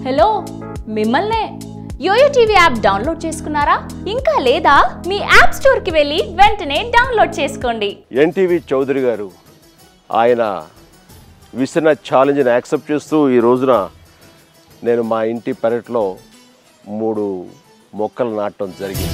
hello మిమ్మల్నే yo-yo TV app download చేసుకున్నారా ఇంకా లేదా మీ యాప్ స్టోర్కి వెళ్ళి వెంటనే డౌన్లోడ్ చేసుకోండి ఎన్టీవీ చౌదరి గారు ఆయన విసిన ఛాలెంజ్ని యాక్సెప్ట్ చేస్తూ ఈ రోజున నేను మా ఇంటి పెరట్లో మూడు మొక్కలు నాటడం జరిగింది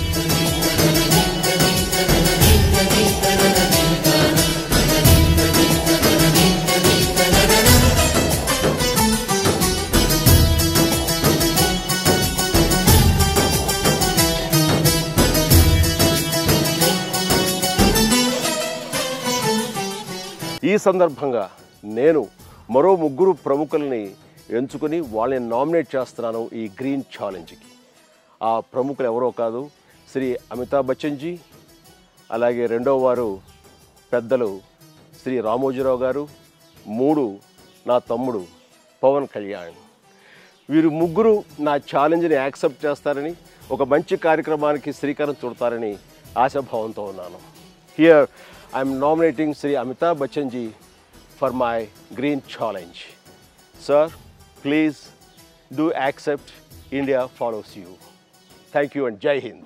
ఈ సందర్భంగా నేను మరో ముగ్గురు ప్రముఖుల్ని ఎంచుకుని వాళ్ళని నామినేట్ చేస్తున్నాను ఈ గ్రీన్ ఛాలెంజ్కి ఆ ప్రముఖులు ఎవరో కాదు శ్రీ అమితాబ్ బచ్చన్ జీ అలాగే రెండో వారు పెద్దలు శ్రీ రామోజీరావు గారు మూడు నా తమ్ముడు పవన్ కళ్యాణ్ వీరు ముగ్గురు నా ఛాలెంజ్ని యాక్సెప్ట్ చేస్తారని ఒక మంచి కార్యక్రమానికి శ్రీకారం చుడతారని ఆశాభావంతో ఉన్నాను here I'm nominating Shri Amitabh Bachchan ji for my green challenge sir please do accept India follows you thank you and Jai Hind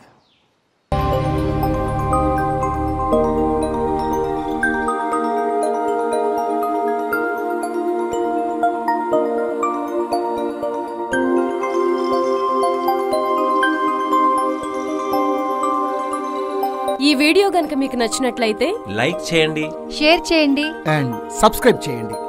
ఈ వీడియో గనుక మీకు నచ్చినట్లయితే లైక్ చేయండి షేర్ చేయండి అండ్ సబ్స్క్రైబ్ చేయండి